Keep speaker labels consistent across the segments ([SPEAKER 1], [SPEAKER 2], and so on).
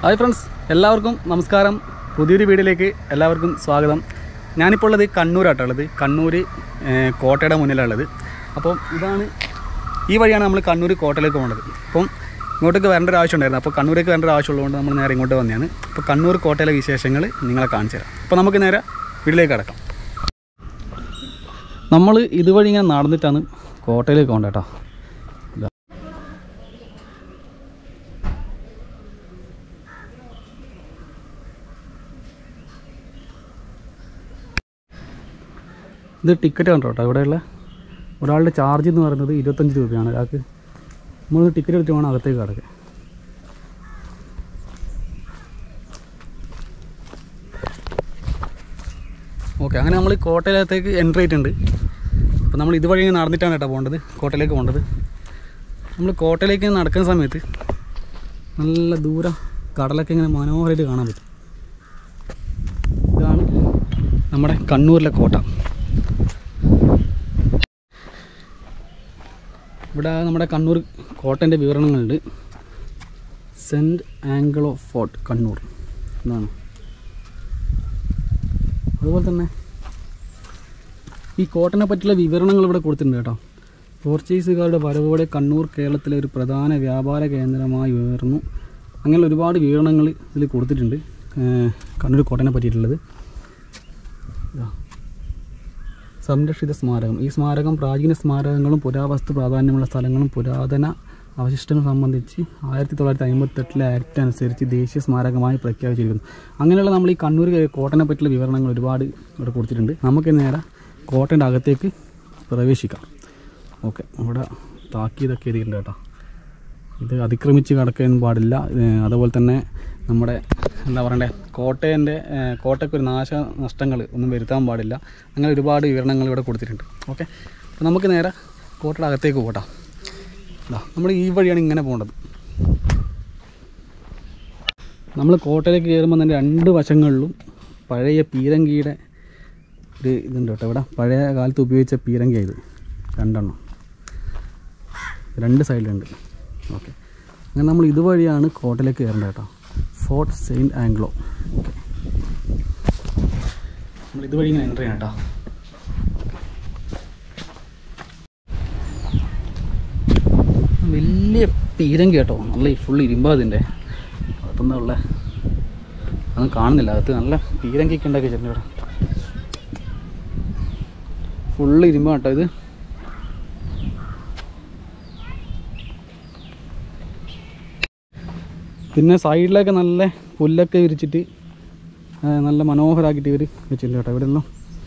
[SPEAKER 1] Hi friends എല്ലാവർക്കും നമസ്കാരം പുതിയൊരു വീഡിയോയിലേക്ക് എല്ലാവർക്കും സ്വാഗതം ഞാനിപ്പോൾ ഉള്ളത് കണ്ണൂരാട്ടോ ഉള്ളത് കണ്ണൂർ ഏഹ്, കോട്ടയുടെ മുന്നിലുള്ളത് അപ്പം ഇതാണ് ഈ വഴിയാണ് നമ്മൾ കണ്ണൂർ കോട്ടയിലേക്ക് പോകുന്നത് അപ്പം ഇങ്ങോട്ടേക്ക് വരേണ്ട ഒരു ആവശ്യം ഉണ്ടായിരുന്നു അപ്പോൾ കണ്ണൂരേക്ക് വരേണ്ട ഒരു ആവശ്യമുള്ളതുകൊണ്ട് നമ്മൾ നേരെ ഇങ്ങോട്ട് വന്നതാണ് അപ്പോൾ കണ്ണൂർ കോട്ടയിലെ വിശേഷങ്ങൾ നിങ്ങളെ കാണിച്ചു തരാം അപ്പോൾ നമുക്ക് നേരെ വീട്ടിലേക്ക് കിടക്കാം നമ്മൾ ഇതുവഴി ഇങ്ങനെ നടന്നിട്ടാണ് കോട്ടയിലേക്ക് പോകേണ്ടത് കേട്ടോ ഇത് ടിക്കറ്റ് കണ്ടോ കേട്ടോ ഇവിടെയുള്ള ഒരാളുടെ ചാർജ് എന്ന് പറയുന്നത് ഇരുപത്തഞ്ച് രൂപയാണ് ഒരാൾക്ക് നമ്മൾ ടിക്കറ്റ് എടുത്ത് വേണം അകത്തേക്ക് കിടക്കാൻ ഓക്കെ അങ്ങനെ നമ്മൾ കോട്ടയിലകത്തേക്ക് എൻട്രി ആയിട്ടുണ്ട് അപ്പോൾ നമ്മൾ ഇതുവഴി ഇങ്ങനെ നടന്നിട്ടാണ് കേട്ടോ പോകേണ്ടത് കോട്ടയിലേക്ക് പോകേണ്ടത് നമ്മൾ കോട്ടയിലേക്ക് നടക്കുന്ന സമയത്ത് നല്ല ദൂരം കടലൊക്കെ ഇങ്ങനെ മനോഹരമായിട്ട് കാണാൻ പറ്റും ഇതാണ് നമ്മുടെ കണ്ണൂരിലെ കോട്ട ഇവിടെ നമ്മുടെ കണ്ണൂർ കോട്ടൻ്റെ വിവരണങ്ങളുണ്ട് സെൻറ്റ് ആംഗിളോ ഫോർട്ട് കണ്ണൂർ എന്നാണ് അതുപോലെ തന്നെ ഈ കോട്ടനെ പറ്റിയുള്ള വിവരണങ്ങൾ ഇവിടെ കൊടുത്തിട്ടുണ്ട് കേട്ടോ പോർച്ചുഗീസുകാരുടെ വരവോടെ കണ്ണൂർ കേരളത്തിലെ ഒരു പ്രധാന വ്യാപാര കേന്ദ്രമായി ഉയർന്നു അങ്ങനെ ഒരുപാട് വിവരണങ്ങൾ ഇതിൽ കൊടുത്തിട്ടുണ്ട് ഏഹ് കണ്ണൂർ കോട്ടനെ പറ്റിയിട്ടുള്ളത് ഇതാ. സംരക്ഷിത സ്മാരകം ഈ സ്മാരകം പ്രാചീന സ്മാരകങ്ങളും പുരാവസ്തു പ്രാധാന്യമുള്ള സ്ഥലങ്ങളും പുരാതന അവശിഷ്ടങ്ങൾ സംബന്ധിച്ച് ആയിരത്തി തൊള്ളായിരത്തി അമ്പത്തെട്ടിലെ ആക്ട് അനുസരിച്ച് ദേശീയ സ്മാരകമായി പ്രഖ്യാപിച്ചിരിക്കുന്നു അങ്ങനെയുള്ള നമ്മൾ ഈ കണ്ണൂർ കോട്ടനെ പറ്റിയുള്ള വിവരണങ്ങൾ ഒരുപാട് ഇവിടെ കൊടുത്തിട്ടുണ്ട് നമുക്ക് നേരെ കോട്ടൻ്റെ അകത്തേക്ക് പ്രവേശിക്കാം ഓക്കെ ഇവിടെ താക്കീതൊക്കെ എഴുതിയിട്ടുണ്ട് കേട്ടോ ഇത് അതിക്രമിച്ച് കടക്കാൻ പാടില്ല ഏഹ് അതുപോലെ തന്നെ നമ്മുടെ എന്താ പറയണ്ടേ കോട്ടയൻ്റെ ഏഹ് കോട്ടയ്ക്ക് ഒരു നാശനഷ്ടങ്ങൾ ഒന്നും വരുത്താൻ പാടില്ല അങ്ങനെ ഒരുപാട് വിവരണങ്ങൾ ഇവിടെ കൊടുത്തിട്ടുണ്ട് ഓക്കെ അപ്പോൾ നമുക്ക് നേരെ കോട്ടയുടെ അകത്തേക്ക് പോട്ടാം ഇതാ നമ്മൾ ഈ വഴിയാണ് ഇങ്ങനെ പോകേണ്ടത് നമ്മൾ കോട്ടയിലേക്ക് കയറുമ്പോൾ തന്നെ രണ്ട് വശങ്ങളിലും പഴയ പീരങ്കിയുടെ ഒരു ഇതുണ്ട് കേട്ടോ ഇവിടെ പഴയ കാലത്ത് ഉപയോഗിച്ച പീരങ്കിയാണ് ഇത് രണ്ടെണ്ണം രണ്ട് സൈഡിലുണ്ട് ഓക്കെ അങ്ങനെ നമ്മൾ ഇതുവഴിയാണ് കോട്ടയിലേക്ക് കയറേണ്ടത് കേട്ടോ ഫോർട്ട് സെയിൻറ്റ് ആംഗ്ലോ ഓക്കെ നമ്മൾ ഇതുവഴി ഇങ്ങനെ എൻ്റർ ചെയ്യണം കേട്ടോ വലിയ പീരങ്കി കേട്ടോ നല്ല ഫുൾ ഇരുമ്പാ അതിൻ്റെ അകത്തുനിന്ന് ഉള്ള അതൊന്നും കാണുന്നില്ല അകത്ത് നല്ല പീരങ്കിയൊക്കെ ഉണ്ടാക്കി വെച്ചിട്ടുണ്ട് ഇവിടെ ഫുള്ള് ഇരുമ്പാ കേട്ടോ ഇത് പിന്നെ സൈഡിലൊക്കെ നല്ല പുല്ലൊക്കെ വിരിച്ചിട്ട് ആ, നല്ല മനോഹരമാക്കിയിട്ട് ഇവർ വെച്ചിട്ടുണ്ട് കേട്ടോ ഇവിടെ എല്ലാം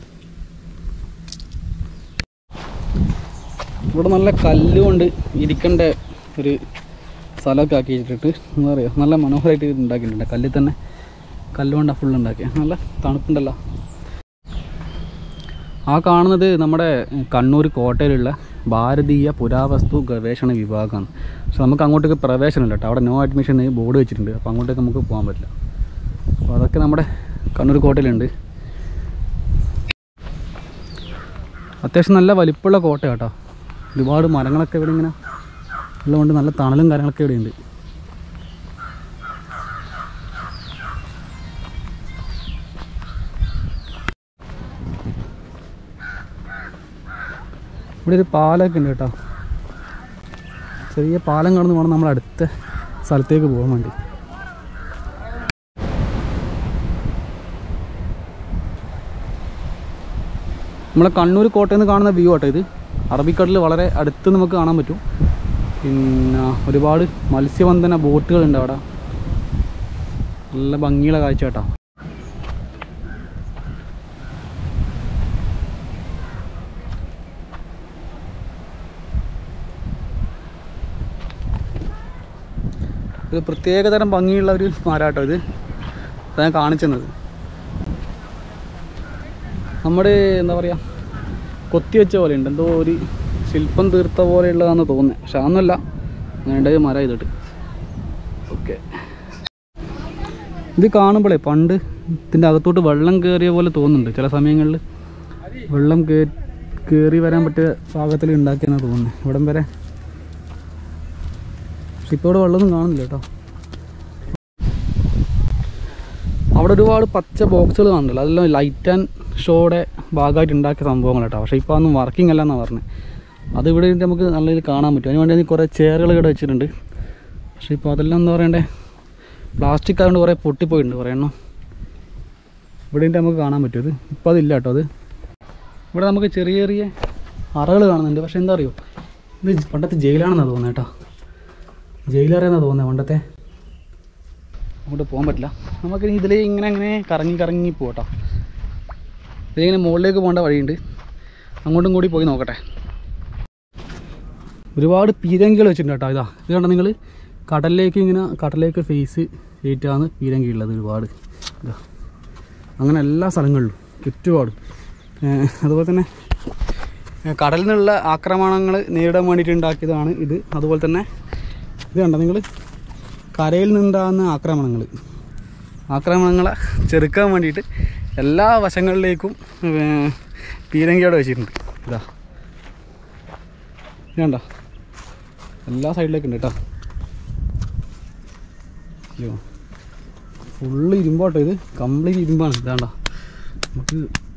[SPEAKER 1] ഇവിടെ നല്ല കല്ലുകൊണ്ട് ഇരിക്കേണ്ട ഒരു സ്ഥലമൊക്കെ ആക്കി വെച്ചിട്ട് എന്താ പറയുക നല്ല മനോഹരമായിട്ട് ഇത് ഉണ്ടാക്കിയിട്ടുണ്ട് കല്ലിൽ തന്നെ കല്ലുകൊണ്ടാണ് ഫുൾ ഉണ്ടാക്കിയ നല്ല തണുപ്പുണ്ടല്ലോ ആ കാണുന്നത് നമ്മുടെ കണ്ണൂർ കോട്ടയിലുള്ള ഭാരതീയ പുരാവസ്തു ഗവേഷണ വിഭാഗമാണ് പക്ഷെ നമുക്ക് അങ്ങോട്ടേക്ക് പ്രവേശനമില്ല കേട്ടോ അവിടെ നോ അഡ്മിഷൻ ബോർഡ് വെച്ചിട്ടുണ്ട് അപ്പോൾ അങ്ങോട്ടേക്ക് നമുക്ക് പോകാൻ പറ്റില്ല അപ്പോൾ അതൊക്കെ നമ്മുടെ കണ്ണൂർ കോട്ടയിലുണ്ട് അത്യാവശ്യം നല്ല വലിപ്പമുള്ള കോട്ട കേട്ടോ ഒരുപാട് മരങ്ങളൊക്കെ ഇവിടെ ഇങ്ങനെ ഉള്ളതുകൊണ്ട് നല്ല തണലും കാര്യങ്ങളൊക്കെ ഇവിടെ ഉണ്ട് ഇവിടെ ഒരു പാലമൊക്കെ ഉണ്ട് കേട്ടോ ചെറിയ പാലം കടന്ന് വേണം നമ്മൾ അടുത്ത സ്ഥലത്തേക്ക് പോകാൻ വേണ്ടി നമ്മളെ കണ്ണൂർ കോട്ടയിൽ നിന്ന് കാണുന്ന വ്യൂ ആട്ടോ ഇത് അറബിക്കടലിൽ വളരെ അടുത്ത് നമുക്ക് കാണാൻ പറ്റും പിന്നെ ഒരുപാട് മത്സ്യബന്ധന ബോട്ടുകളുണ്ട് അവിടെ നല്ല ഭംഗിയുള്ള കാഴ്ച കേട്ടോ ഒരു പ്രത്യേകതരം ഭംഗിയുള്ള ഒരു മരാട്ടോ ഇത് അതാ ഞാൻ കാണിച്ചത് നമ്മുടെ എന്താ പറയുക കൊത്തി വെച്ച പോലെ ഉണ്ട് എന്തോ ഒരു ശില്പം തീർത്ത പോലെയുള്ളതാണെന്ന് തോന്നുന്നത് പക്ഷെ അതൊന്നുമല്ല അങ്ങനെ മരം ചെയ്തിട്ട് ഓക്കെ ഇത് കാണുമ്പോഴേ പണ്ട് ഇതിൻ്റെ അകത്തോട്ട് വെള്ളം കയറിയ പോലെ തോന്നുന്നുണ്ട് ചില സമയങ്ങളിൽ വെള്ളം കേ കയറി വരാൻ പറ്റിയ പാകത്തിൽ ഉണ്ടാക്കിയെന്നാണ് തോന്നുന്നത് ഇവിടം വരെ പക്ഷെ ഇപ്പോൾ ഇവിടെ വെള്ളമൊന്നും കാണുന്നില്ല കേട്ടോ അവിടെ ഒരുപാട് പച്ച ബോക്സുകൾ കാണുന്നുണ്ടല്ലോ അതെല്ലാം ലൈറ്റ് ആൻഡ് ഷോയുടെ ഭാഗമായിട്ട് ഉണ്ടാക്കിയ സംഭവങ്ങൾ കേട്ടോ പക്ഷേ ഇപ്പോൾ അതൊന്നും വർക്കിംഗ് അല്ല എന്നാണ് പറഞ്ഞത് അത് ഇവിടെ ഇരുന്ന് നമുക്ക് നല്ല രീതിയിൽ കാണാൻ പറ്റും അതിന് വേണ്ടി കുറേ ചെയറുകൾ ഇവിടെ വെച്ചിട്ടുണ്ട് പക്ഷേ ഇപ്പോൾ അതെല്ലാം എന്താ പറയണ്ടേ പ്ലാസ്റ്റിക് ആയതുകൊണ്ട് കുറേ പൊട്ടിപ്പോയിട്ടുണ്ട് കുറേ എണ്ണം ഇവിടെ ഇരുന്ന് നമുക്ക് കാണാൻ പറ്റും ഇത് ഇപ്പോൾ അതില്ല കേട്ടോ അത് ഇവിടെ നമുക്ക് ചെറിയ ചെറിയ അറകൾ കാണുന്നുണ്ട് പക്ഷേ എന്താ അറിയോ ഇത് പണ്ടത്തെ ജയിലാണെന്നാണ് തോന്നുന്നത് കേട്ടോ ജയിലറിയെന്നാണ് തോന്നുന്നത് പണ്ടത്തെ അങ്ങോട്ട് പോകാൻ പറ്റില്ല നമുക്ക് ഇതിലേ ഇങ്ങനെ അങ്ങനെ കറങ്ങി കറങ്ങി പോകട്ടോ ഇതിങ്ങനെ മുകളിലേക്ക് പോകേണ്ട വഴിയുണ്ട് അങ്ങോട്ടും കൂടി പോയി നോക്കട്ടെ ഒരുപാട് പീരങ്കികൾ വെച്ചിട്ടുണ്ട് കേട്ടോ ഇതാ ഇത് കണ്ടോ നിങ്ങൾ കടലിലേക്ക് ഇങ്ങനെ കടലിലേക്ക് ഫേസ് ചെയ്തിട്ടാണ് പീരങ്കി ഉള്ളത് ഒരുപാട് ഇതാ അങ്ങനെ എല്ലാ സ്ഥലങ്ങളിലും ചുറ്റുപാടും ഏഹ് അതുപോലെ തന്നെ ഏഹ് കടലിൽ നിന്നുള്ള ആക്രമണങ്ങൾ നേരിടാൻ വേണ്ടിയിട്ട് ഉണ്ടാക്കിയതാണ് ഇത് അതുപോലെ തന്നെ ഇത് കണ്ടോ നിങ്ങൾ കരയിൽ നിന്നുണ്ടാകുന്ന ആക്രമണങ്ങൾ ആക്രമണങ്ങളെ ചെറുക്കാൻ വേണ്ടിയിട്ട് എല്ലാ വശങ്ങളിലേക്കും ഏഹ് പീരങ്കിയോടെ വെച്ചിട്ടുണ്ട് ഇതാ ഇത് കണ്ടോ എല്ലാ സൈഡിലേക്കും ഉണ്ട് കേട്ടോ അയ്യോ ഫുള്ള് ഇരുമ്പാട്ടോ ഇത് കംപ്ലീറ്റ് ഇരുമ്പാണ് ഇതാണ്ട നമുക്ക്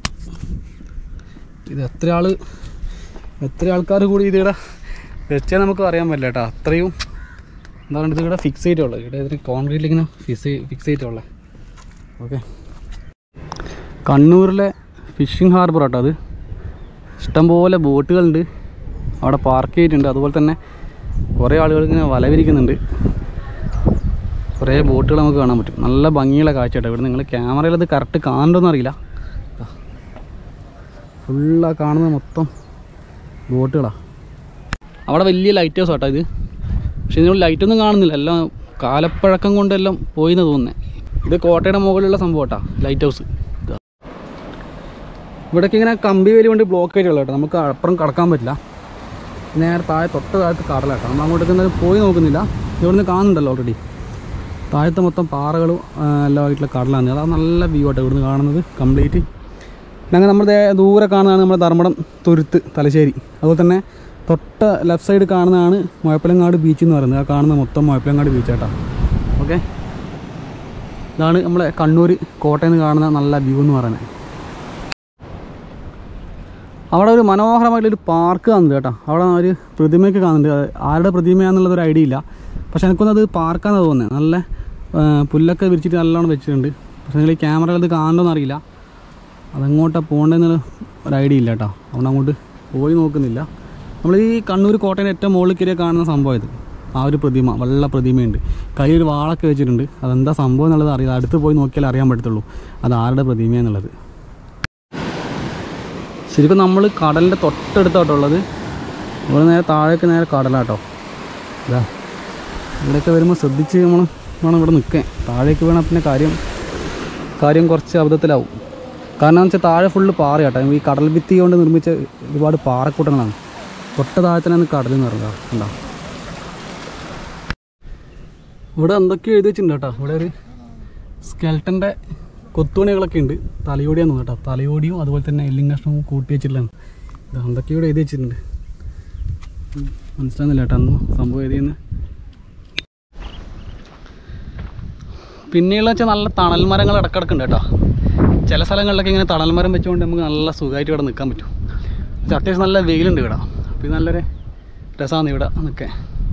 [SPEAKER 1] ഇത് എത്ര ആൾ എത്ര ആൾക്കാർ കൂടി ഇതിവിടെ വെച്ചാൽ നമുക്ക് അറിയാൻ പറ്റില്ല കേട്ടോ അത്രയും എന്താണ് ഇത് ഇവിടെ ഫിക്സ് ചെയ്തിട്ടുള്ളത് ഇവിടെ ഇതിന് കോൺക്രീറ്റിൽ ഇങ്ങനെ ഫിക്സ് ഫിക്സ് ചെയ്തിട്ടുള്ളത് ഓക്കെ കണ്ണൂരിലെ ഫിഷിംഗ് ഹാർബർ കേട്ടോ അത് ഇഷ്ടംപോലെ ബോട്ടുകളുണ്ട് അവിടെ പാർക്ക് ചെയ്തിട്ടുണ്ട് അതുപോലെ തന്നെ കുറേ ആളുകൾ ഇങ്ങനെ വല വിരിക്കുന്നുണ്ട് കുറേ ബോട്ടുകൾ നമുക്ക് കാണാൻ പറ്റും നല്ല ഭംഗിയുള്ള കാഴ്ച കേട്ടോ ഇവിടെ നിങ്ങൾ ക്യാമറയിൽ അത് കറക്റ്റ് കാണുന്നുണ്ടോയെന്ന് അറിയില്ല ഫുള്ളാ കാണുന്നത് മൊത്തം ബോട്ടുകളാണ് അവിടെ വലിയ ലൈറ്റ് ഹൗസ് കേട്ടോ ഇത് പക്ഷെ ഇതിനുള്ള ലൈറ്റൊന്നും കാണുന്നില്ല എല്ലാം കാലപ്പഴക്കം കൊണ്ടെല്ലാം പോയിന്ന് തോന്നുന്നത് ഇത് കോട്ടയുടെ മുകളിലുള്ള സംഭവം കേട്ടോ ലൈറ്റ് ഹൗസ് ഇവിടേക്ക് ഇങ്ങനെ കമ്പി വേലി കൊണ്ട് ബ്ലോക്ക് ആയിട്ടുള്ള കേട്ടോ നമുക്ക് അപ്പുറം കടക്കാൻ പറ്റില്ല നേരെ താഴെ തൊട്ട് താഴത്ത് കടലാട്ടോ നമ്മൾ അങ്ങോട്ടേക്ക് എന്തായാലും പോയി നോക്കുന്നില്ല ഇവിടുന്ന് കാണുന്നുണ്ടല്ലോ ഓൾറെഡി താഴത്തെ മൊത്തം പാറകളും ആ, എല്ലാം ആയിട്ടുള്ള കടലാണ് അതാണ് നല്ല വ്യൂ ആട്ടോ ഇവിടുന്ന് കാണുന്നത് കംപ്ലീറ്റ് ഞങ്ങൾ നമ്മുടെ ദേ ദൂരെ കാണുന്നതാണ് നമ്മുടെ ധർമ്മടം തുരുത്ത് തലശ്ശേരി അതുപോലെ തന്നെ തൊട്ട് ലെഫ്റ്റ് സൈഡ് കാണുന്നതാണ് മുഴപ്പിലങ്ങാട് ബീച്ച് എന്ന് പറയുന്നത് ആ കാണുന്ന മൊത്തം മുഴപ്പിലങ്ങാട് ബീച്ച് കേട്ടോ ഓക്കെ ഇതാണ് നമ്മളെ കണ്ണൂർ കോട്ടയിൽ നിന്ന് കാണുന്ന നല്ല വ്യൂ എന്ന് പറയുന്നത് അവിടെ ഒരു മനോഹരമായിട്ടൊരു പാർക്ക് കാണുന്നുണ്ട് കേട്ടോ അവിടെ ഒരു പ്രതിമയൊക്കെ കാണുന്നുണ്ട് അത് ആരുടെ പ്രതിമയാണെന്നുള്ളത് ഒരു ഐഡിയ ഇല്ല പക്ഷെ എനിക്കൊന്നത് പാർക്കാണെന്ന് തോന്നുന്നത് നല്ല ആ, പുല്ലൊക്കെ വിരിച്ചിട്ട് നല്ലോണം വെച്ചിട്ടുണ്ട് പക്ഷെ നിങ്ങൾ ഈ ക്യാമറയിൽ അത് കാണണമെന്ന് അറിയില്ല അതെങ്ങോട്ടാണ് പോകേണ്ടതെന്നുള്ള ഒരു ഐഡിയ ഇല്ല കേട്ടോ അതുകൊണ്ട് അങ്ങോട്ട് പോയി നോക്കുന്നില്ല നമ്മൾ ഈ കണ്ണൂർ കോട്ടയുടെ ഏറ്റവും മുകളിൽ കയറിയ കാണുന്ന സംഭവം ഇത് ആ ഒരു പ്രതിമ വെള്ള പ്രതിമയുണ്ട് കയ്യിൽ ഒരു വാളൊക്കെ വെച്ചിട്ടുണ്ട് അതെന്താ സംഭവം എന്നുള്ളത് അറിയില്ല അടുത്ത് പോയി നോക്കിയാൽ അറിയാൻ പറ്റത്തുള്ളൂ അത് ആരുടെ പ്രതിമയാന്നുള്ളത് ശരിക്കും നമ്മൾ കടലിൻ്റെ തൊട്ടടുത്താട്ടോ ഉള്ളത് ഇവിടെ നേരെ താഴേക്ക് നേരെ കടലാട്ടോ ഇതാ ഇവിടെയൊക്കെ വരുമ്പോൾ ശ്രദ്ധിച്ച് നമ്മൾ വേണം ഇവിടെ നിൽക്കാൻ താഴേക്ക് വീണാൽ പിന്നെ കാര്യം കാര്യം കുറച്ച് അബദ്ധത്തിലാവും കാരണം എന്ന് വെച്ചാൽ താഴെ ഫുള്ള് പാറ കേട്ടോ ഈ കടൽ ഭിത്തി കൊണ്ട് നിർമ്മിച്ച ഒരുപാട് പാറക്കൂട്ടങ്ങളാണ് തൊട്ട താഴെ തന്നെയാണ് കടൽ എന്ന് പറയുന്നത് ഉണ്ടോ ഇവിടെ എന്തൊക്കെയോ എഴുതി വെച്ചിട്ടുണ്ട് കേട്ടോ ഇവിടെ ഒരു സ്കെൽട്ടൻ്റെ കൊത്തുപണികളൊക്കെ ഉണ്ട് തലയോടിയാന്ന് കേട്ടോ തലയോടിയും അതുപോലെ തന്നെ എല്ലും കഷ്ണവും കൂട്ടി വെച്ചിട്ടുള്ളതാണ് ഇത് എന്തൊക്കെയോ ഇവിടെ എഴുതി വെച്ചിട്ടുണ്ട് ഉം, മനസ്സിലാകുന്നില്ല കേട്ടോ അന്ന് സംഭവം എഴുതിയെന്ന് പിന്നെയുള്ള വെച്ചാൽ നല്ല തണൽ മരങ്ങൾ ഇടക്കിടക്കുണ്ട് കേട്ടോ ചില സ്ഥലങ്ങളിലൊക്കെ ഇങ്ങനെ തണൽ മരം വെച്ചുകൊണ്ട് നമുക്ക് നല്ല സുഖമായിട്ട് ഇവിടെ നിൽക്കാൻ പറ്റും പക്ഷേ അത്യാവശ്യം നല്ല വെയിലുണ്ട് ഇവിടെ അപ്പോൾ ഇത് നല്ലൊരു രസമാണ് ഇവിടെ നിൽക്കാൻ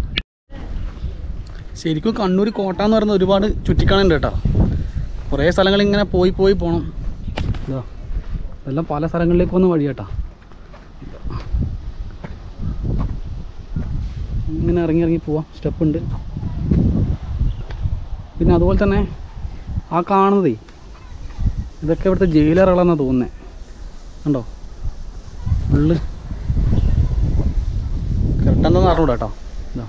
[SPEAKER 1] ശരിക്കും കണ്ണൂർ കോട്ട എന്ന് പറയുന്നത് ഒരുപാട് ചുറ്റിക്കാണുണ്ട് കേട്ടോ കുറേ സ്ഥലങ്ങൾ ഇങ്ങനെ പോയി പോയി പോകണം ഇതാ ഇതെല്ലാം പല സ്ഥലങ്ങളിലേക്ക് വന്ന വഴി കേട്ടോ ഇങ്ങനെ ഇറങ്ങി ഇറങ്ങി പോവാം സ്റ്റെപ്പ് ഉണ്ട് പിന്നെ അതുപോലെ തന്നെ ആ കാണുന്നതേ ഇതൊക്കെ ഇവിടുത്തെ ജയിലറുകളെന്നാണ് തോന്നുന്നത് കണ്ടോ ഫുള്ള് കറക്റ്റെന്താന്ന് അറിഞ്ഞൂടാ കേട്ടോ ഇതാ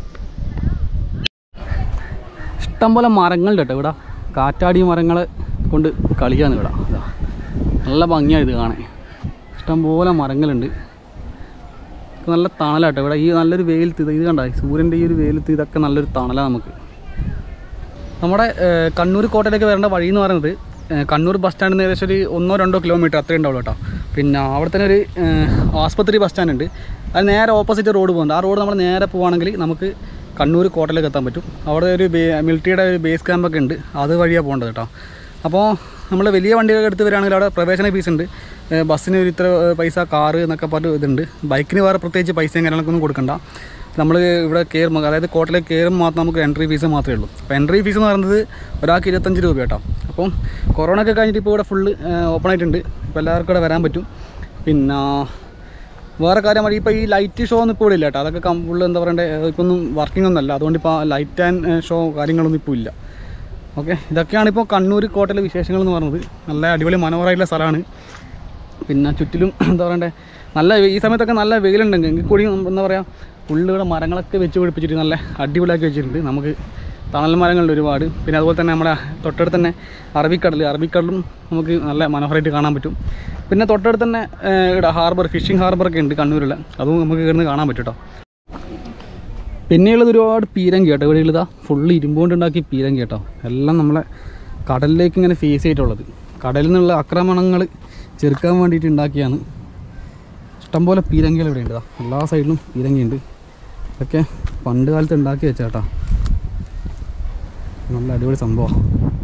[SPEAKER 1] ഇഷ്ടംപോലെ മരങ്ങളുണ്ട് കേട്ടോ ഇവിടെ കാറ്റാടിയ മരങ്ങളെ കൊണ്ട് കളിക്കാന്ന് ഇവിടെ ഇതാ നല്ല ഭംഗിയാണ് ഇത് കാണാൻ ഇഷ്ടംപോലെ മരങ്ങളുണ്ട് ഇത് നല്ല തണലാട്ടോ ഇവിടെ ഈ നല്ലൊരു വെയിലത്ത് ഇത് ഇത് കണ്ട സൂര്യൻ്റെ ഈ ഒരു വെയിലത്ത് ഇതൊക്കെ നല്ലൊരു തണലാണ് നമുക്ക് നമ്മുടെ ഏഹ്, കണ്ണൂർ കോട്ടയിലേക്ക് വരേണ്ട വഴി എന്ന് പറയുന്നത് ഏഹ്, കണ്ണൂർ ബസ് സ്റ്റാൻഡിൽ നിന്ന് ഏകദേശം ഒരു ഒന്നോ രണ്ടോ കിലോമീറ്റർ അത്രയും ഉണ്ടാവുള്ളൂ കേട്ടോ പിന്നെ അവിടെ തന്നെ ഒരു ഏഹ്, ആസ്പത്രി ബസ് സ്റ്റാൻഡ് ഉണ്ട് അത് നേരെ ഓപ്പോസിറ്റ് റോഡ് പോകുന്നുണ്ട് ആ റോഡ് നമ്മൾ നേരെ പോവുകയാണെങ്കിൽ നമുക്ക് കണ്ണൂർ കോട്ടയിലേക്ക് എത്താൻ പറ്റും അവിടെ ഒരു ബേ മിലിറ്ററിയുടെ ഒരു ബേസ് ക്യാമ്പൊക്കെ ഉണ്ട് അത് വഴിയാണ് പോകേണ്ടത് കേട്ടോ അപ്പോൾ നമ്മൾ വലിയ വണ്ടികളൊക്കെ എടുത്ത് വരികയാണെങ്കിൽ അവിടെ പ്രവേശന ഫീസ് ഉണ്ട് ഏഹ് ബസ്സിന് ഒരു ഇത്ര ഏഹ് പൈസ കാറ് എന്നൊക്കെ പറഞ്ഞ് ഇതുണ്ട് ബൈക്കിന് വേറെ പ്രത്യേകിച്ച് പൈസയും കാര്യങ്ങളൊക്കെ ഒന്നും കൊടുക്കണ്ട നമ്മൾ ഇവിടെ കയറുമ്പോൾ അതായത് കോട്ടയിലേക്ക് കയറുമ്പോൾ മാത്രം നമുക്ക് എൻട്രി ഫീസ് മാത്രമേ ഉള്ളൂ അപ്പോൾ എൻട്രി ഫീസ് എന്ന് പറയുന്നത് ഒരാൾക്ക് ഇരുപത്തഞ്ച് രൂപ കേട്ടോ അപ്പം കൊറോണ ഒക്കെ കഴിഞ്ഞിട്ട് ഇപ്പോൾ ഇവിടെ ഫുള്ള് ഓപ്പൺ ആയിട്ടുണ്ട് ഇപ്പോൾ എല്ലാവർക്കും ഇവിടെ വരാൻ പറ്റും പിന്നെ വേറെ കാര്യം പറയും ഇപ്പോൾ ഈ ലൈറ്റ് ഷോ ഒന്നും ഇപ്പോൾ ഇവിടെ ഇല്ല കേട്ടോ അതൊക്കെ കം ഫുള്ള് എന്താ പറയണ്ടേ ഇപ്പം ഒന്നും വർക്കിംഗ് ഒന്നുമല്ല അതുകൊണ്ട് ഇപ്പോൾ ലൈറ്റ് ആൻഡ് ഷോ കാര്യങ്ങളൊന്നും ഇപ്പോൾ ഇല്ല ഓക്കെ ഇതൊക്കെയാണ് ഇപ്പോൾ കണ്ണൂർ കോട്ടയിലെ വിശേഷങ്ങൾ എന്ന് പറയുന്നത് നല്ല അടിപൊളി മനോഹരമായിട്ടുള്ള സ്ഥലമാണ് പിന്നെ ചുറ്റിലും എന്താ പറയണ്ടേ നല്ല ഈ സമയത്തൊക്കെ നല്ല വെയിലുണ്ടെങ്കിൽ എങ്കിൽ കൂടി നമ്മ- എന്താ പറയുക പുള്ളിയുടെ മരങ്ങളൊക്കെ വെച്ച് പിടിപ്പിച്ചിട്ട് നല്ല അടിപൊളിയാക്കി വെച്ചിട്ടുണ്ട് നമുക്ക് തണൽ മരങ്ങളുണ്ട് ഒരുപാട് പിന്നെ അതുപോലെ തന്നെ നമ്മുടെ തൊട്ടടുത്ത് തന്നെ അറബിക്കടൽ അറബിക്കടലും നമുക്ക് നല്ല മനോഹരമായിട്ട് കാണാൻ പറ്റും പിന്നെ തൊട്ടടുത്ത് തന്നെ ഏഹ്, ഇവിടെ ഹാർബർ ഫിഷിംഗ് ഹാർബറൊക്കെ ഉണ്ട് കണ്ണൂരിൽ അതും നമുക്ക് കിടന്ന് കാണാൻ പറ്റും കേട്ടോ പിന്നെയുള്ളത് ഒരുപാട് പീരങ്കി കേട്ടോ ഇവിടെ ഉള്ളതാ ഫുള്ള് ഇരുമ്പുകൊണ്ട് ഉണ്ടാക്കിയ പീരങ്കി കേട്ടോ എല്ലാം നമ്മളെ കടലിലേക്ക് ഇങ്ങനെ ഫേസ് ചെയ്തിട്ടുള്ളത് കടലിൽ നിന്നുള്ള ആക്രമണങ്ങൾ ചെറുക്കാൻ വേണ്ടിയിട്ട് ഉണ്ടാക്കിയാണ് ഇഷ്ടംപോലെ പീരങ്കികൾ ഇവിടെ ഉണ്ട് ദാ. എല്ലാ സൈഡിലും പീരങ്കി ഉണ്ട് ഇതൊക്കെ പണ്ട് കാലത്ത് ഉണ്ടാക്കി വെച്ചാ കേട്ടോ നല്ല അടിപൊളി സംഭവമാണ്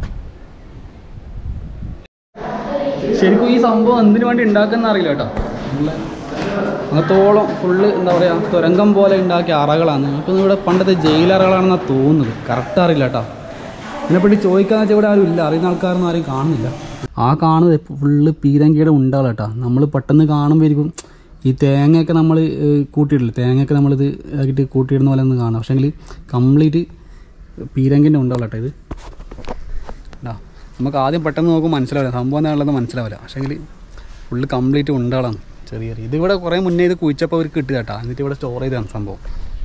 [SPEAKER 1] ശരിക്കും ഈ സംഭവം എന്തിനു വേണ്ടി ഉണ്ടാക്കുന്ന അറിയില്ല കേട്ടോ നല്ല അങ്ങത്തോളം ഫുള്ള് എന്താ പറയുക തുരങ്കം പോലെ ഉണ്ടാക്കിയ അറകളാണ് നമുക്കൊന്നും ഇവിടെ പണ്ടത്തെ ജയിലറകളാണെന്നാണ് തോന്നുന്നത് കറക്റ്റ് അറിയില്ല കേട്ടോ ഇതിനെപ്പറ്റി ചോദിക്കാന്ന് വെച്ചാൽ ഇവിടെ ആരും ഇല്ല അറിയുന്ന ആൾക്കാരൊന്നും ആരും കാണുന്നില്ല ആ കാണുന്നത് ഫുള്ള് പീരങ്കിയുടെ ഉണ്ടാവും കേട്ടോ നമ്മൾ പെട്ടെന്ന് കാണുമ്പോഴേക്കും ഈ തേങ്ങയൊക്കെ നമ്മൾ കൂട്ടിയിടില്ല തേങ്ങയൊക്കെ നമ്മളിത് ആക്കിയിട്ട് കൂട്ടിയിടുന്ന പോലെ ഒന്ന് കാണാം പക്ഷേങ്കിൽ കംപ്ലീറ്റ് പീരങ്കിൻ്റെ ഉണ്ടാവും കേട്ടോ ഇത് ടാ നമുക്ക് ആദ്യം പെട്ടെന്ന് നോക്കുമ്പോൾ മനസ്സിലാവില്ല സംഭവം എന്താണുള്ളത് മനസ്സിലാവില്ല പക്ഷേങ്കിൽ ഫുള്ള് കംപ്ലീറ്റ് ഉണ്ടാളാണ് ചെറിയ ചെറിയ ഇതിവിടെ കുറേ മുന്നേ ഇത് കുഴിച്ചപ്പോൾ അവർക്ക് കിട്ടുക കേട്ടോ എന്നിട്ട് ഇവിടെ സ്റ്റോർ ചെയ്താണ് സംഭവം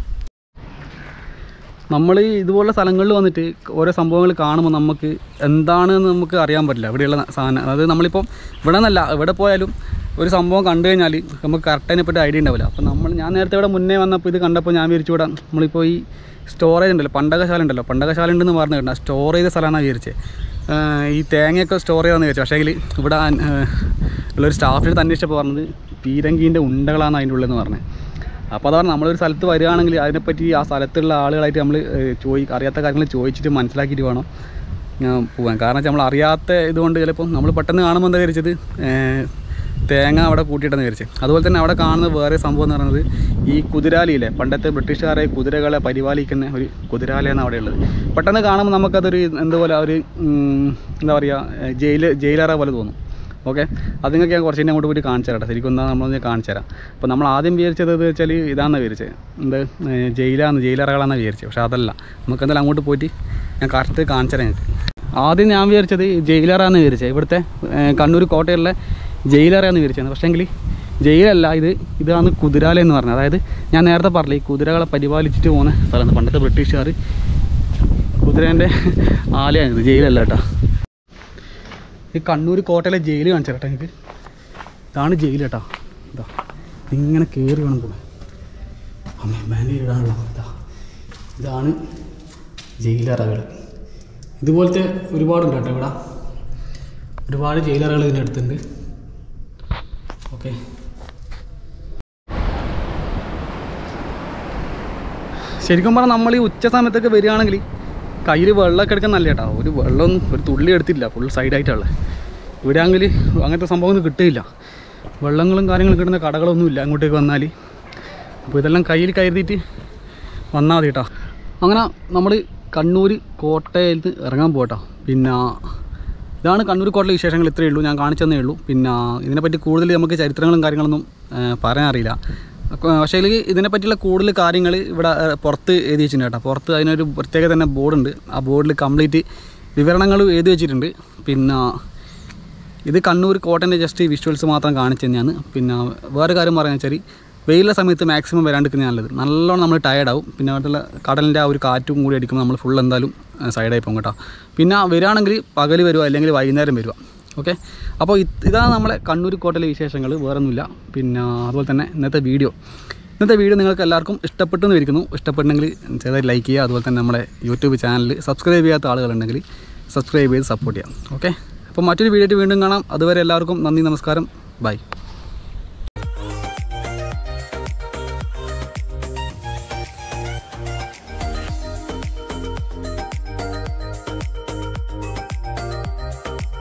[SPEAKER 1] നമ്മൾ ഇതുപോലുള്ള സ്ഥലങ്ങളിൽ വന്നിട്ട് ഓരോ സംഭവങ്ങൾ കാണുമ്പോൾ നമുക്ക് എന്താണെന്ന് നമുക്ക് അറിയാൻ പറ്റില്ല ഇവിടെയുള്ള സാധനം അതായത് നമ്മളിപ്പം ഇവിടെ നിന്നല്ല ഇവിടെ പോയാലും ഒരു സംഭവം കണ്ടു കഴിഞ്ഞാൽ നമുക്ക് കറക്റ്റ് അതിനെപ്പറ്റി ഐഡിയ ഉണ്ടാവില്ല അപ്പോൾ നമ്മൾ ഞാൻ നേരത്തെ ഇവിടെ മുന്നേ വന്നപ്പോൾ ഇത് കണ്ടപ്പോൾ ഞാൻ വിചാരിച്ചു ഇവിടെ നമ്മളിപ്പോൾ ഈ സ്റ്റോറേജ് ഉണ്ടല്ലോ പണ്ടകശാല ഉണ്ടല്ലോ പണ്ടകശാല ഉണ്ടെന്ന് പറഞ്ഞു കേട്ടോ സ്റ്റോർ ചെയ്ത സ്ഥലമാണ് വിചാരിച്ചത് ഈ തേങ്ങയൊക്കെ സ്റ്റോർ ചെയ്താന്ന് വിചാരിച്ചു പക്ഷേ ഇവിടെ ഏഹ്, ഉള്ളൊരു സ്റ്റാഫിൻ്റെ അന്വേഷിച്ചപ്പോൾ പറഞ്ഞത് പീരങ്കീൻ്റെ ഉണ്ടകളാണ് അതിൻ്റെ ഉള്ളതെന്ന് പറഞ്ഞത് അപ്പോൾ അതാണ് നമ്മളൊരു സ്ഥലത്ത് വരികയാണെങ്കിൽ അതിനെപ്പറ്റി ആ സ്ഥലത്തുള്ള ആളുകളായിട്ട് നമ്മൾ ചോദി അറിയാത്ത കാര്യങ്ങൾ ചോദിച്ചിട്ട് മനസ്സിലാക്കിയിട്ട് വേണം ഞാൻ പോകാൻ കാരണം വെച്ചാൽ നമ്മൾ അറിയാത്ത ഇതുകൊണ്ട് ചിലപ്പോൾ നമ്മൾ പെട്ടെന്ന് കാണുമ്പോൾ എന്താ വിചാരിച്ചത് ഏഹ്, തേങ്ങ അവിടെ കൂട്ടിയിട്ടെന്ന് വിചാരിച്ചത് അതുപോലെ തന്നെ അവിടെ കാണുന്ന വേറെ സംഭവം എന്ന് പറയുന്നത് ഈ കുതിരാലിയിലെ പണ്ടത്തെ ബ്രിട്ടീഷുകാരെ കുതിരകളെ പരിപാലിക്കുന്ന ഒരു കുതിരാലയാണ് അവിടെ ഉള്ളത് പെട്ടെന്ന് കാണുമ്പോൾ നമുക്കതൊരു എന്തുപോലെ ഒരു ഉം, എന്താ പറയുക ജയിൽ ജയിലറ പോലെ തോന്നും ഓക്കെ അത് നിങ്ങൾക്ക് ഞാൻ കുറച്ച് കഴിഞ്ഞ് അങ്ങോട്ട് പോയിട്ട് കാണിച്ചു തരാം ശരിക്കും എന്താ നമ്മളൊന്ന് കാണിച്ചു തരാം അപ്പോൾ നമ്മൾ ആദ്യം വിചാരിച്ചത് എന്ന് വെച്ചാൽ ഇതാണെന്ന് വിചാരിച്ചത് എന്ത് ഏഹ് ജയിലാന്ന് ജയിലറകളാണെന്ന് വിചാരിച്ചത് പക്ഷേ അതല്ല നമുക്ക് എന്തായാലും അങ്ങോട്ട് പോയിട്ട് ഞാൻ കറക്റ്റ് കാണിച്ചു തരാം നിങ്ങൾക്ക് ആദ്യം ഞാൻ വിചാരിച്ചത് ജയിലറാന്ന് വിചാരിച്ചത് ഇവിടുത്തെ ഏഹ് കണ്ണൂർ കോട്ടയിലെ ജയിലറയാന്ന് വിചാരിച്ചത് പക്ഷേങ്കിൽ ജയിലല്ല ഇത് ഇതാണ് കുതിരാല എന്ന് പറഞ്ഞത് അതായത് ഞാൻ നേരത്തെ പറഞ്ഞില്ലേ ഈ കുതിരകളെ പരിപാലിച്ചിട്ട് പോകുന്ന സ്ഥലമാണ് പണ്ടത്തെ ബ്രിട്ടീഷുകാർ കുതിരേൻ്റെ ആലയാണിത് ജയിലല്ല കേട്ടോ ഈ കണ്ണൂർ കോട്ടയിലെ ജയിൽ കാണിച്ചു കേട്ടോ എനിക്ക് ഇതാണ് ജയിൽ കേട്ടോ ഇതാ ഇങ്ങനെ കയറി വേണം പോകാൻ അമ്മ ബാൻഡേജ് ഇടാനുള്ള ഇതാ ഇതാണ് ജയിലറകൾ ഇതുപോലത്തെ ഒരുപാടുണ്ട് കേട്ടോ ഇവിടെ ഒരുപാട് ജയിലറകൾ ഇതിൻ്റെ അടുത്തുണ്ട് ഓക്കെ ശരിക്കും പറഞ്ഞാൽ നമ്മൾ ഈ ഉച്ച സമയത്തൊക്കെ വരികയാണെങ്കിൽ കയ്യിൽ വെള്ളമൊക്കെ എടുക്കാൻ നല്ല കേട്ടോ ഒരു വെള്ളമൊന്നും ഒരു തുള്ളി എടുത്തില്ല ഫുൾ സൈഡായിട്ടുള്ള ഇവിടെ ആണെങ്കിൽ അങ്ങനത്തെ സംഭവമൊന്നും കിട്ടില്ല വെള്ളങ്ങളും കാര്യങ്ങളും കിട്ടുന്ന കടകളൊന്നും ഇല്ല അങ്ങോട്ടേക്ക് വന്നാൽ അപ്പോൾ ഇതെല്ലാം കയ്യിൽ കരുതിയിട്ട് വന്നാൽ മതി കേട്ടോ അങ്ങനെ നമ്മൾ കണ്ണൂർ കോട്ടയിൽ നിന്ന് ഇറങ്ങാൻ പോകട്ടോ പിന്നെ ഇതാണ് കണ്ണൂർ കോട്ടയിലെ വിശേഷങ്ങൾ ഇത്രയേ ഉള്ളൂ ഞാൻ കാണിച്ചു തന്നേ ഉള്ളൂ പിന്നെ ഇതിനെപ്പറ്റി കൂടുതൽ നമുക്ക് ചരിത്രങ്ങളും കാര്യങ്ങളൊന്നും ഏഹ്, പറയാൻ അറിയില്ല പക്ഷേ ഇതിനെപ്പറ്റിയുള്ള കൂടുതൽ കാര്യങ്ങൾ ഇവിടെ ഏഹ്, പുറത്ത് എഴുതി വെച്ചിട്ടുണ്ട് കേട്ടോ പുറത്ത് അതിനൊരു പ്രത്യേക തന്നെ ബോർഡുണ്ട് ആ ബോർഡിൽ കംപ്ലീറ്റ് വിവരണങ്ങൾ എഴുതി വെച്ചിട്ടുണ്ട് പിന്നെ ഇത് കണ്ണൂർ കോട്ടൻ്റെ ജസ്റ്റ് വിഷ്വൽസ് മാത്രം കാണിച്ചു തന്നെയാണ് പിന്നെ വേറെ കാര്യം പറയാന്ന് വെച്ചാൽ വെയിലുള്ള സമയത്ത് മാക്സിമം വരാണ്ടിരിക്കുന്നത് നല്ലത് നല്ലോണം നമ്മൾ ടയർഡാവും പിന്നെ അവിടുത്തെ കടലിൻ്റെ ആ ഒരു കാറ്റും കൂടി അടിക്കുമ്പോൾ നമ്മൾ ഫുൾ എന്തായാലും സൈഡായി പോകും കേട്ടോ പിന്നെ വരികയാണെങ്കിൽ പകൽ വരുക അല്ലെങ്കിൽ വൈകുന്നേരം വരിക ഓക്കെ അപ്പോൾ ഇത് ഇതാണ് നമ്മളെ കണ്ണൂർ കോട്ടയിലെ വിശേഷങ്ങൾ വേറൊന്നുമില്ല പിന്നെ അതുപോലെ തന്നെ ഇന്നത്തെ വീഡിയോ ഇന്നത്തെ വീഡിയോ നിങ്ങൾക്ക് എല്ലാവർക്കും ഇഷ്ടപ്പെട്ടു എന്ന് ഇരിക്കുന്നു ഇഷ്ടപ്പെട്ടെങ്കിൽ ചെറുതായി ലൈക്ക് ചെയ്യുക അതുപോലെ തന്നെ നമ്മുടെ യൂട്യൂബ് ചാനൽ സബ്സ്ക്രൈബ് ചെയ്യാത്ത ആളുകളുണ്ടെങ്കിൽ സബ്സ്ക്രൈബ് ചെയ്ത് സപ്പോർട്ട് ചെയ്യാം ഓക്കെ അപ്പോൾ മറ്റൊരു വീഡിയോ ആയിട്ട് വീണ്ടും കാണാം അതുവരെ എല്ലാവർക്കും നന്ദി നമസ്കാരം ബൈ